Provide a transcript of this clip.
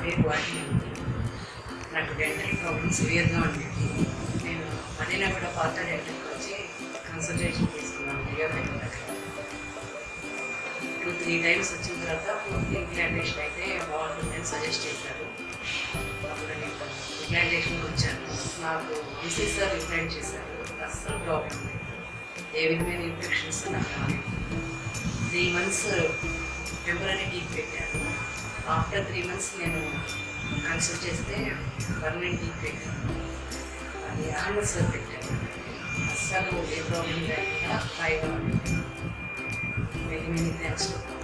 పేరు వాటి నాకు డెంటల్ ప్రాబ్లమ్ సివియర్గా ఉండేది నేను మనీలో కూడా పాత డెంటల్కి వచ్చి కన్సల్టేషన్ తీసుకున్నాను లియోపెట్ దగ్గర టూ త్రీ టైమ్స్ వచ్చిన తర్వాత పూర్తి ఇంప్లాంటేషన్ అయితే బాగుంటుందని సజెస్ట్ చేశారు అప్పుడు నేను ఇంప్లాంటేషన్కి వచ్చాను నాకు ఈసీ సార్ ఇంప్లాంట్ చేశారు అస్సలు ప్రాబ్లం లేదు ఏ విధమైన ఇన్ఫెక్షన్స్ నాకు రాలేదు త్రీ మంత్స్ టెంపరీ టీక్ పెట్టారు ఆఫ్టర్ త్రీ మంత్స్ నేను కన్సల్ట్ చేస్తే పర్మనెంట్ టీక్ పెట్టాను అది అహ్మద్ సార్ పెట్టారు అస్సలు ఏ ప్రాబ్లం లేకుండా హాయిగా ఉంది మెనీ మెనీ థ్యాంక్స్ టు